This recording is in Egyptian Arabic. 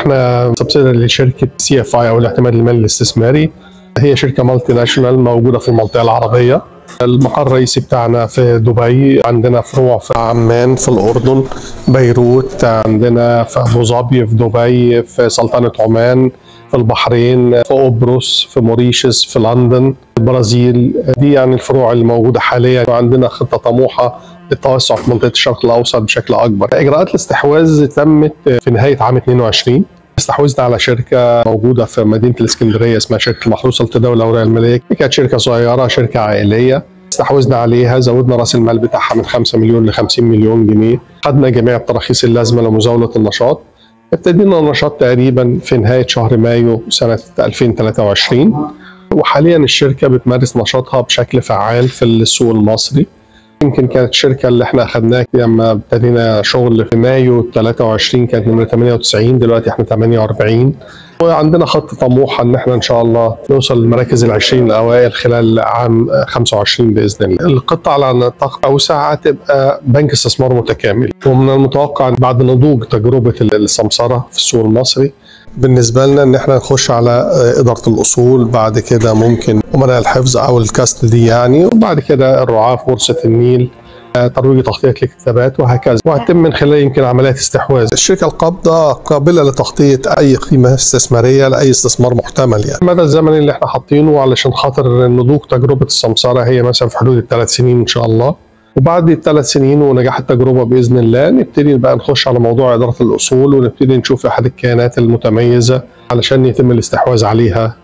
احنا سبسيدري لشركه سي اف اي او الاعتماد المالي الاستثماري هي شركه مالتي ناشونال موجوده في المنطقه العربيه المقر الرئيسي بتاعنا في دبي عندنا فروع في عمان في الاردن بيروت عندنا في ابو ظبي في دبي في سلطنه عمان في البحرين في قبرص في موريشيوس في لندن البرازيل دي يعني الفروع الموجوده حاليا وعندنا خطه طموحه للتوسع في منطقه الشرق الاوسط بشكل اكبر. اجراءات الاستحواذ تمت في نهايه عام 22 استحوذنا على شركه موجوده في مدينه الاسكندريه اسمها شركه المحروسه لتداول الاوراق الماليه، كانت شركه صغيره شركه عائليه استحوذنا عليها زودنا راس المال بتاعها من 5 مليون ل 50 مليون جنيه خدنا جميع التراخيص اللازمه لمزاوله النشاط ابتدينا النشاط تقريبا في نهايه شهر مايو سنه 2023 وحاليا الشركه بتمارس نشاطها بشكل فعال في السوق المصري يمكن كانت الشركه اللي احنا اخذناها لما ابتدينا شغل في مايو 23 كانت نمره 98 دلوقتي احنا 48 وعندنا خط طموح ان احنا ان شاء الله نوصل لمراكز ال 20 الاوائل خلال عام 25 باذن الله. القطه على نطاق اوسع هتبقى بنك استثمار متكامل ومن المتوقع بعد نضوج تجربه السمسره في السوق المصري بالنسبة لنا ان احنا نخش على ادارة الاصول بعد كده ممكن امناء الحفظ او الكاست دي يعني وبعد كده الرعاة في بورصة النيل ترويج تغطية الكتابات وهكذا وهتم من خلال يمكن عمليات استحواذ الشركة القابضة قابلة لتغطية أي قيمة استثمارية لأي استثمار محتمل يعني المدى الزمني اللي احنا حاطينه علشان خاطر نضوج تجربة السمسرة هي مثلا في حدود الثلاث سنين إن شاء الله وبعد الثلاث سنين ونجاح التجربة بإذن الله نبتدي بقى نخش على موضوع إدارة الأصول ونبتدي نشوف أحد الكيانات المتميزة علشان يتم الاستحواذ عليها